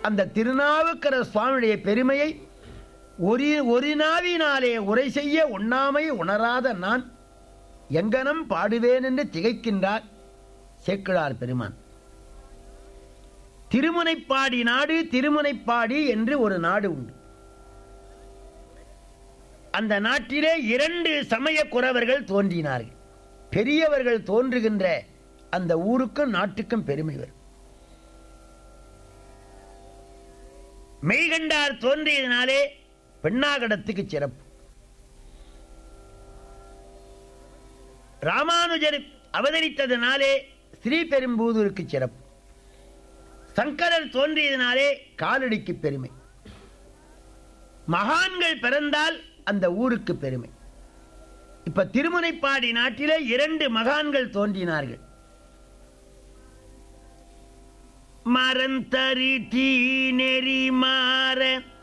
அந்த திருநாவுக்கர சுவாமியுடைய பெருமையை ஒரு ஒரு நாவினாலே உரை செய்ய உண்ணாமை உணராத நான் எங்கனம் பாடுவேன் என்று திகைக்கின்றார் சேக்கிழார் பெருமான் திருமுனைப்பாடி நாடு திருமுனைப்பாடி என்று ஒரு நாடு உண்டு அந்த நாட்டிலே இரண்டு சமய குறவர்கள் தோன்றினார்கள் பெரியவர்கள் தோன்றுகின்ற அந்த ஊருக்கும் நாட்டுக்கும் பெருமை வரும் மெய்கண்டார் தோன்றியதினாலே பெண்ணாகடத்துக்கு சிறப்பு ராமானுஜர் அவதரித்ததினாலே ஸ்ரீபெரும்பூதூருக்கு சிறப்பு சங்கரர் தோன்றியதினாலே காலடிக்கு பெருமை மகான்கள் பிறந்தால் அந்த ஊருக்கு பெருமை இப்ப திருமுனைப்பாடி நாட்டிலே இரண்டு மகான்கள் தோன்றினார்கள் மரந்தரி தீ நெறி மாற